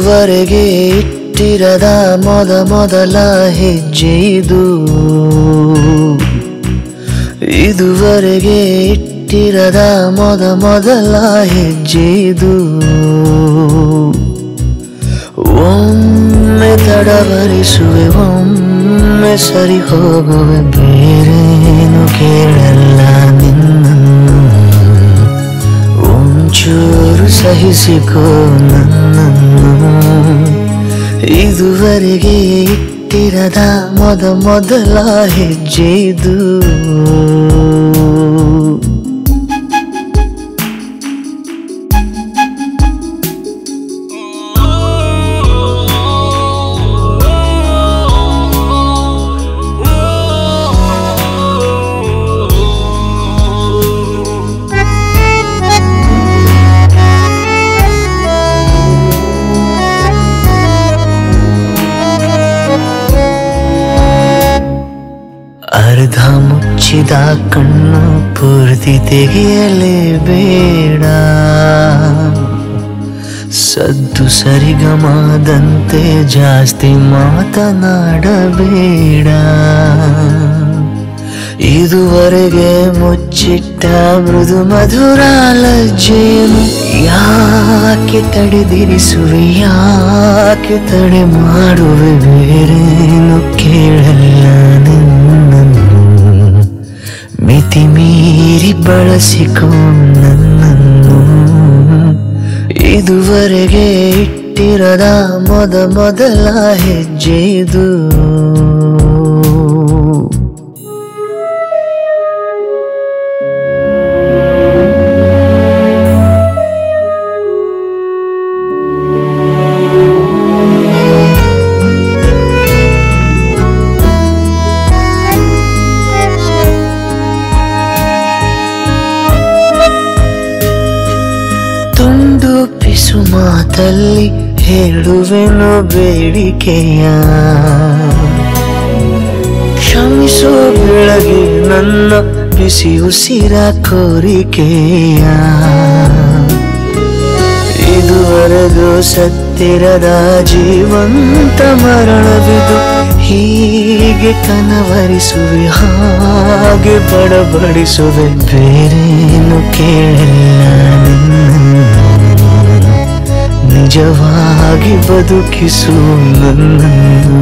ಇದುವರೆಗೆ ಇಟ್ಟಿರದ ಮೊದ ಮೊದಲ ಹೆಜ್ಜೆ ಇದು ಇದುವರೆಗೆ ಇಟ್ಟಿರದ ಮೊದ ಮೊದಲ ಹೆಜ್ಜೆ ಇದು ಒಮ್ಮೆ ತಡವರಿಸುವೆ ಒಮ್ಮೆ ಸರಿ ಹೋಗುವೆ ಬೇರೇನು ಕೇಳಲ್ಲ ನಿನ್ನನ್ನು ಒಂಚೂರು ಸಹಿಸಿಕೋ ನನ್ನನ್ನು ಇದುವರೆಗೆ ಇಟ್ಟಿರದ ಮೊದ ಮೊದಲ ಹೆಜ್ಜೆ ಇದು ಅರ್ಧ ಮುಚ್ಚಿದ ಕಣ್ಣು ಪೂರ್ತಿ ತೆಗೆಯಲೇಬೇಡ ಸದ್ದು ಸರಿಗಮಾದಂತೆ ಜಾಸ್ತಿ ಮಾತನಾಡಬೇಡ ಇದುವರೆಗೆ ಮುಚ್ಚಿಟ್ಟ ಮೃದು ಮಧುರ ಲಜ್ಜೆಯನ್ನು ಯಾಕೆ ತಡೆದಿರಿಸುವೆ ಯಾಕೆ ತಡೆ ಮಾಡುವೆ ಬೇರೇನು ಕೇಳಲ್ಲ ನಿನ್ನನ್ನು ಮಿತಿ ಮೀರಿ ಬಳಸಿಕೋ ನನ್ನನ್ನು ಇದುವರೆಗೆ ಇಟ್ಟಿರದ ಮೊದ ಮೊದಲ ಹೆಜ್ಜೆ ಇದು ತುಂಡು ಪಿಸು ಮಾತಲ್ಲಿ ಹೇಳುವೆನು ಬೇಡಿಕೆಯ ಕ್ಷಮಿಸೋ ಬೆಳಗ್ಗೆ ನನ್ನ ಬಿಸಿ ಉಸಿರ ಕೋರಿಕೆಯ ಇದುವರೆಗೂ ಸತ್ತಿರದ ಜೀವಂತ ಮರಣವಿದು ಹೀಗೆ ಕನವರಿಸುವೆ ಹಾಗೆ ಬಡಬಡಿಸುವೆ ಬೇರೇನು ಕೇಳಲ್ಲ ನಿನ್ನನ್ನು ನಿಜವಾಗಿ ಬದುಕಿಸು ನನ್ನನ್ನು